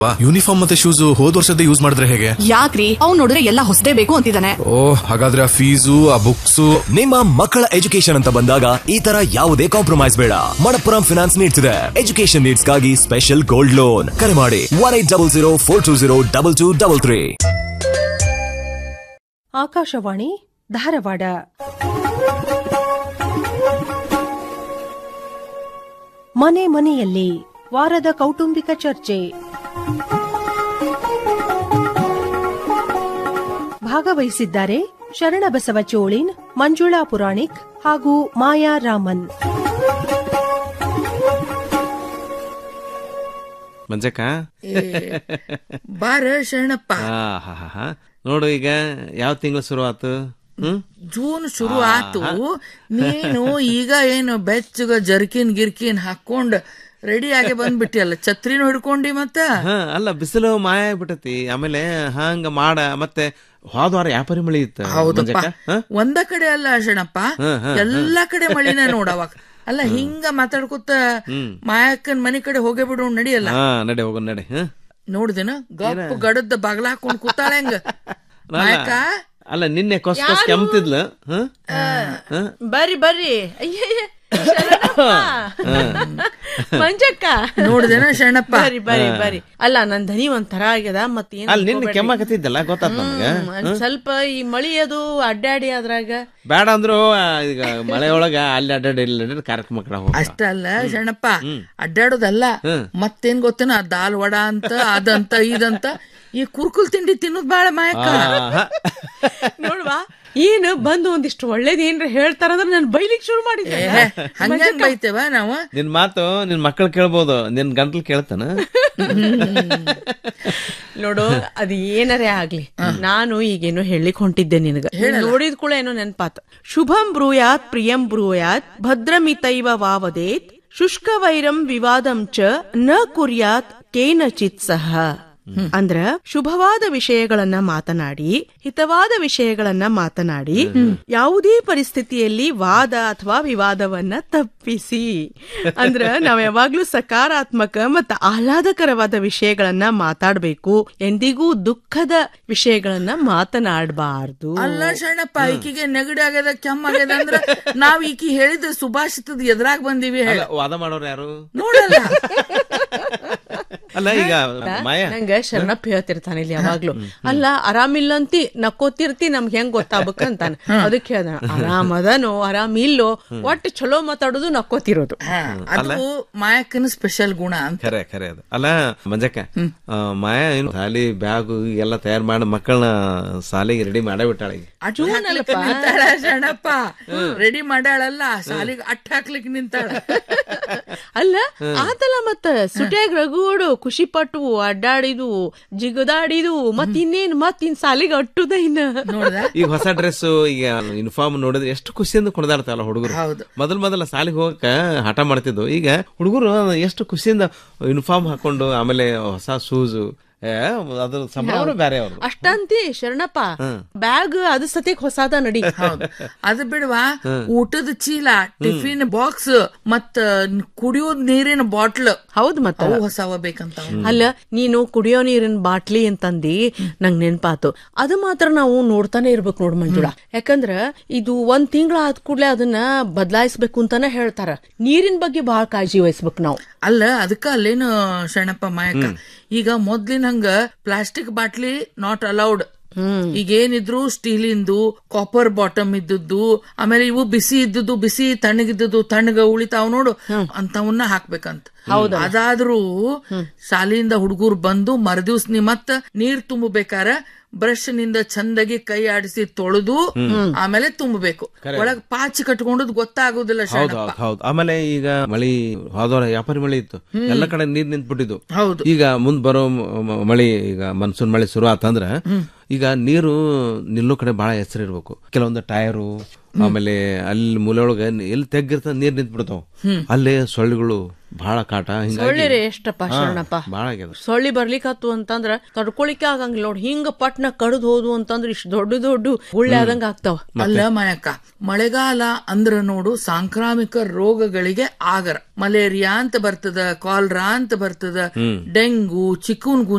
Uniform ಮತ್ತೆ shoes ಹೋದ್ ವರ್ಷದ ಯೂಸ್ ಮಾಡಿದ್ರೆ ಹೇಗೆ ಯಾಕ್ರಿ ಅವ್ನ್ ನೋಡಿದ್ರೆ ಎಲ್ಲ ಹೊಸದೇ ಬೇಕು ಅಂತಿದ್ದಾನೆ ಓ ಹಾಗಾದ್ರೆ ಆ ಫೀಸು ಆ ಬುಕ್ಸು ನಿಮ್ಮ ಮಕ್ಕಳ ಎಜುಕೇಶನ್ ಅಂತ ಬಂದಾಗ ಈ ತರ ಯಾವುದೇ ಕಾಂಪ್ರಮೈಸ್ ಬೇಡ ಮಣಪ್ಪುರಂ ಫಿನಾನ್ಸ್ ನೀಡ್ಸ್ ಇದೆ ಎಜುಕೇಶನ್ ನೀಡ್ಸ್ ಗಾಗಿ ಸ್ಪೆಷಲ್ ಗೋಲ್ಡ್ ಲೋನ್ ಕರೆ ಮಾಡಿ one eight double zero four two zero double two double three Akashvani Dharwad ಮನೆ ಮನೆಯಲ್ಲಿ ವಾರದ ಕೌಟುಂಬಿಕ ಚರ್ಚೆ ಭಾಗವಹಿಸಿದ್ದಾರೆ ಶರಣಬಸವ ಚೋಳಿನ್ ಮಂಜುಳಾ ಪುರಾಣಿಕ್ ಹಾಗೂ ಮಾಯಾ ರಾಮನ್ ಮಂಜಕ್ಕ ಬಾರ ಶರಣಪ್ಪ ಆ, ಹಾ, ಹಾ, ಹಾ. ನೋಡು ಈಗ ಯಾವ ತಿಂಗಳು ಶುರು ಆತು ಹ್ಮ್ ಜೂನ್ ಶುರು ಆತು ನೀನು ಈಗ ಏನು ಬೆಚ್ಚಗ ಜರ್ಕಿನ್ ಗಿರ್ಕಿನ್ ಹಾಕೊಂಡ್ ರೆಡಿ ಆಗಿ ಬಂದ್ಬಿಟ್ಟಿಯಲ್ಲ ಛತ್ರಿನೂ ಹಿಡ್ಕೊಂಡಿ ಮತ್ತ ಹಾ ಅಲ್ಲ ಬಿಸಿಲು ಮಾಯ ಆಗ್ಬಿಟ್ಟತಿ ಆಮೇಲೆ ಹಂಗ ಮಾಡ ಮತ್ತೆ ಹೋದ ವಾರ ವ್ಯಾಪಾರಿ ಮಳಿ ಇತ್ತು ಹೌದಪ್ಪ ಮಂಜಕ್ಕ ಹಾ? ಒಂದ ಕಡೆ ಅಲ್ಲ ಶರಣಪ್ಪ ಎಲ್ಲಾ ಕಡೆ ಮಳಿನ ನೋಡವಾಗ ಅಲ್ಲ ಹಿಂಗ ಮಾತಾಡ್ಕೊತ ಮಾಯಕ್ಕನ್ ಮನಿ ಕಡೆ ಹೋಗೇ ಬಿಡು ನಡಿಯಲ್ಲ ಹಾ ನಡೆ ಹೋಗೋಣ ನಡೆ ಹಾ ನೋಡ್ದಿನ ಗಪ್ ಗಡದ ಬಾಗ್ಲ ಹಾಕೊಂಡ್ ಕೂತಾಳ ಹೆಂಗ ಮಾಯಕ್ಕ ಅಲ್ಲ ನಿನ್ನೆ ಕೊಸ್ ಕೊಸ್ ಕೆಮ್ತಿದ್ಲ ಹಾ ಬರ್ರಿ ಬರ್ರಿ ಅಯ್ಯಯ್ಯ, ಶರಣಪ್ಪ. ಮಂಜಕ್ಕ ನೋಡ್ದೇನ ಶರಣಪ್ಪ ಬರ್ರಿ ಬರ್ರಿ ಬರ್ರಿ ಅಲ್ಲ ನನ್ ಧನಿ ಒಂಥರ ಆಗ್ಯದ ಮತ್ತೇನ್ ಅಲ್ಲಿ ನಿನ್ನೆ ಕೆಮ್ಮಾಕತ್ತಿದ್ದಲ್ಲ ಗೊತ್ತಾತ್ ನಮ್ಗ ಒಂದ್ ಸ್ವಲ್ಪ ಈ ಮಳಿ ಅದು ಅಡ್ಡಾಡಿ ಅದ್ರಾಗ ಬೇಡ ಅಂದ್ರು ಆ, ಈಗ ಮಳೆ ಒಳಗ ಅಲ್ಲಿ ಅಡ್ಡಾಡಿ ಇಲ್ಲಿ ಅಡ್ಡಾಡಿ ಕಾರ್ಯಕ್ರಮ ಕಡೆ ಹೋಗ ಅಷ್ಟ ಅಲ್ಲ ಶರಣಪ್ಪ ಅಡ್ಡಾಡೋದಲ್ಲ ಮತ್ತೇನ್ ಗೊತ್ತೇನ ದಾಲ್ ವಡ ಅಂತ ಅದಂತ ಇದಂತ ಈ ಕುರ್ಕುಲ್ ತಿಂಡಿ ತಿನ್ನೋದ್ ಬಾಳ ಮಾಯಕ್ಕ ನೋಡ್ವಾ ಏನು ಬಂದು ಒಂದಿಷ್ಟು ಒಳ್ಳೇದ್ ಏನ್ರ ಹೇಳ್ತಾರಂದ್ರ ನನ್ ಬೈಲಿಕ್ ಶುರು ಮಾಡಿದ್ದೆ ಹಂಗಂಗ್ ಬೈತೇವ ನಾವು ನಿನ್ ಮಾತು ನಿನ್ ಮಕ್ಕಳು ಕೇಳ್ಬೋದು ನಿನ್ ಗಂಟ್ಲು ಕೇಳ್ತಾನ ನೋಡು ಅದು ಏನರೇ ಆಗ್ಲಿ ನಾನು ಈಗೇನೋ ಹೇಳಿಕ್ ಹೊಂಟಿದ್ದೆ ನಿನಗ ನೋಡಿದ ಕೂಡ ಏನೋ ನೆನ್ಪಾತ ಶುಭಂ ಬ್ರೂಯಾತ್ ಪ್ರಿಯಂ ಬ್ರೂಯಾತ್ ಭದ್ರಮಿತೈವ ವಾವದೇತ್ ಶುಷ್ಕ ವೈರಂ ವಿವಾದಂ ಚ ನ ಕುರ್ಯಾತ್ ಕೇನಚಿತ್ ಸಹ ಅಂದ್ರ ಶುಭವಾದ ವಿಷಯಗಳನ್ನ ಮಾತನಾಡಿ ಹಿತವಾದ ವಿಷಯಗಳನ್ನ ಮಾತನಾಡಿ ಯಾವುದೇ ಪರಿಸ್ಥಿತಿಯಲ್ಲಿ ವಾದ ಅಥವಾ ವಿವಾದವನ್ನ ತಪ್ಪಿಸಿ ಅಂದ್ರ ನಾವ್ ಯಾವಾಗ್ಲೂ ಸಕಾರಾತ್ಮಕ ಮತ್ತು ಆಹ್ಲಾದಕರವಾದ ವಿಷಯಗಳನ್ನ ಮಾತಾಡ್ಬೇಕು ಎಂದಿಗೂ ದುಃಖದ ವಿಷಯಗಳನ್ನ ಮಾತನಾಡಬಾರ್ದು ಅಲ್ಲ ಶರಣಪ್ಪ ಈಕಿಗೆ ನೆಗಡಿ ಆಗ್ಯದ ಕೆಮ್ಮ ಆಗ್ಯದ ಅಂದ್ರ ನಾವ್ ಈಕಿ ಹೇಳಿದ ಸುಭಾಷಿತದ ಎದುರಾಗ ಬಂದಿವಿ ಹೇಳ ಅಲ್ಲ, ವಾದ ಮಾಡೋರು ಯಾರು ನೋಡಲ್ಲ ಅಲ್ಲ ಈಗ ಮಾಯ ನಂಗ ಶರಣಪ್ಪ ಹೇಳ್ತಿರ್ತಾನೆ ಇಲ್ಲಿ ಯಾವಾಗ್ಲೂ ಅಲ್ಲ ಆರಾಮಿಲ್ಲಂತಿ ನಕ್ಕೋತಿರ್ತಿ ನಮ್ಗೆ ಹೆಂಗ್ ಗೊತ್ತಾಗ್ಬೇಕಂತಾನ ಅದಕ್ಕೆ ಹೇಳ್ದ ಆರಾಮದನೋ ಆರಾಮಿಲ್ಲೋ ಒಟ್ಟು ಚಲೋ ಮಾತಾಡೋದು ನಕ್ಕೋತಿರೋದು ಹಾ, ಅದು ಮಾಯಕ್ಕನ ಸ್ಪೆಷಲ್ ಗುಣ ಅಂತ ಖರೆ ಖರೆ ಅದು ಅಲ್ಲ ಮಂಜಕ್ಕ ಆ, ಮಾಯ ಏನು ಶಾಲಿ ಬ್ಯಾಗು ಎಲ್ಲ ತಯಾರು ಮಾಡಿ ಮಕ್ಕಳನ್ನ ಶಾಲೆಗೆ ರೆಡಿ ಮಾಡೇ ಬಿಟ್ಟಾಳ ಈಗ ಅಟ್ಟು ಹಾಕ್ಲಿಕ್ಕೆ ನಿಂತಾಳ ಶರಣಪ್ಪ ರೆಡಿ ಮಾಡಾಳಲ್ಲ ಸಾಲಿಗೆ ಅಟ್ಟ ಹಾಕ್ಲಿಕ್ಕೆ ನಿಂತಾಳ ಅಲ್ಲ ಆತಲ್ಲ ಮತ್ತ ಸುಟ್ಯಾಗ ರಗುಡು ಖುಷಿ ಪಟ್ಟು ಅಡ್ಡಾಡಿದು ಜಿಗದಾಡಿದು ಮತ್ ಇನ್ನೇನ್ ಮತ್ ಇನ್ ಸಾಲಿಗೆ ಅಟ್ಟುದ ಇನ್ನ ನೋಡ್ದ ಈಗ ಹೊಸ ಡ್ರೆಸ್ ಈಗ ಯೂನಿಫಾರ್ಮ್ ನೋಡಿದ್ರೆ ಎಷ್ಟು ಖುಷಿಯಿಂದ ಕುಣಿದಾಡ್ತಾವಲ್ಲ ಹುಡುಗರು ಹೌದು. ಮೊದಲ್ ಮೊದಲ ಸಾಲಿಗೆ ಹೋಗಕ್ಕ ಹಠ ಮಾಡ್ತಿದ್ವು ಈಗ ಹುಡುಗರು ಎಷ್ಟು ಖುಷಿಯಿಂದ ಯೂನಿಫಾರ್ಮ್ ಹಾಕೊಂಡು ಆಮೇಲೆ ಹೊಸ ಶೂಸು ಅದ್ರ ಸಂಭ್ರಮ ಬೇರೆ ಅವ್ರು ಅಷ್ಟಂತಿ ಶರಣಪ್ಪ ಬ್ಯಾಗ್ ಅದು ಸತ್ಯಕ್ ಹೊಸಾದ ನಡಿ ಹೌದು ಅದು ಬಿಡ್ವಾ ಊಟದ ಚೀಲ ಟಿಫಿನ್ ಬಾಕ್ಸ್ ಮತ್ತ ಕುಡಿಯೋದ್ ನೀರಿನ ಬಾಟ್ಲ್ ಹೌದ್ ಮತ್ತ ಅವು ಹೊಸವ ಬೇಕಂತ ಅಲ್ಲ ನೀನು ಕುಡಿಯೋ ನೀರಿನ ಬಾಟ್ಲಿ ಅಂತಂದಿ ನಂಗ್ ನೆನ್ಪಾತು ಅದು ಮಾತ್ರ ನಾವು ನೋಡ್ತಾನೆ ಇರ್ಬೇಕು ನೋಡ್ ಮಂಜುಳ ಯಾಕಂದ್ರ ಇದು ಒಂದ್ ತಿಂಗಳ ಆದ ಕೂಡ್ಲೆ ಅದನ್ನ ಬದಲಾಯಿಸ್ಬೇಕು ಅಂತಾನೆ ಹೇಳ್ತಾರ ನೀರಿನ ಬಗ್ಗೆ ಬಹಳ ಕಾಳಜಿ ವಹಿಸ್ಬೇಕು ನಾವು ಅಲ್ಲ ಅದಕ್ಕ ಅಲ್ಲೇನು ಶರಣಪ್ಪ ಮಾಯಕ ಈಗ ಮೊದ್ಲಿನ ಹಂಗ ಪ್ಲಾಸ್ಟಿಕ್ ಬಾಟ್ಲಿ ನಾಟ್ ಅಲೌಡ್ ಈಗ ಏನಿದ್ರು ಸ್ಟೀಲಿಂದು ಕಾಪರ್ ಬಾಟಮ್ ಇದ್ದದ್ದು ಆಮೇಲೆ ಇವು ಬಿಸಿ ಇದ್ದದ್ದು ಬಿಸಿ ತಣ್ಣಗಿದ್ದದ್ದು ತಣ್ಣಗ ಉಳಿತಾವ್ ನೋಡು ಅಂತವನ್ನ ಹಾಕ್ಬೇಕಂತ ಅದಾದ್ರೂ ಶಾಲೆಯಿಂದ ಹುಡುಗರು ಬಂದು ಮರದಿವ್ಸ ನೀ ಮತ್ತ ನೀರ್ ತುಂಬಬೇಕಾರ ಬ್ರಷ್ ನಿಂದ ಚಂದಾಗಿ ಕೈ ಆಡಿಸಿ ತೊಳೆದು ಆಮೇಲೆ ತುಂಬಬೇಕು ಒಳಗ್ ಪಾಚಿ ಕಟ್ಕೊಂಡದ್ ಗೊತ್ತಾಗೋದಿಲ್ಲ ಹೌದು ಶರಣಪ್ಪ ಹೌದು ಹೌದು ಆಮೇಲೆ ಈಗ ಮಳಿ ಹೋದವರ ವ್ಯಾಪಾರಿ ಮಳಿ ಇತ್ತು ಎಲ್ಲ ಕಡೆ ನೀರ್ ನಿಂತ್ಬಿಟ್ಟಿದ್ದು ಹೌದು ಈಗ ಮುಂದ್ ಬರೋ ಮ- ಮ- ಮಳಿ ಈಗ ಮನ್ಸೂನ್ ಮಳಿ ಶುರು ಆತಂದ್ರ ಈಗ ನೀರು ನಿಲ್ಲೋ ಕಡೆ ಬಹಳ ಹೆಸರು ಇರ್ಬೇಕು ಕೆಲವೊಂದು ಟೈರು ಆಮೇಲೆ ಅಲ್ಲಿ ಮೂಲೆಯೊಳಗ ಎಲ್ಲಿ ತೆಗ್ಗಿರ್ತ ನೀರ್ ನಿಂತ್ ಬಿಡ್ತಾವ ಅಲ್ಲೇ ಸೊಳ್ಳೆಗಳು ಬಹಳ ಕಾಟ ಹಿಂಗಾಗಿ ಸೊಳ್ಳಿರಿ ಎಷ್ಟಪ್ಪ ಶರಣಪ್ಪ ಬಹಳ ಆಗ್ಯದ ಸೊಳ್ಳಿ ಬರ್ಲಿಕ್ಕತ್ತು ಅಂತಂದ್ರ ತಡ್ಕೊಳಿಕ್ಕೆ ಆಗಂಗಿಲ್ಲ ನೋಡಿ ಹಿಂಗ ಪಟ್ನ ಕಡ್ದು ಹೋದ್ವು ಅಂತಂದ್ರ ಇಷ್ಟು ದೊಡ್ಡ ದೊಡ್ಡ ಗುಳ್ಳೆ ಆದಂಗ ಆಗ್ತಾವ ಅಲ್ಲ ಮಾಯಕ್ಕ ಮಳೆಗಾಲ ಅಂದ್ರ ನೋಡು ಸಾಂಕ್ರಾಮಿಕ ರೋಗಗಳಿಗೆ ಆಗರ ಮಲೇರಿಯಾ ಅಂತ ಬರ್ತದ ಕಾಲ್ರಾ ಅಂತ ಬರ್ತದ ಡೆಂಗು ಚಿಕುನ್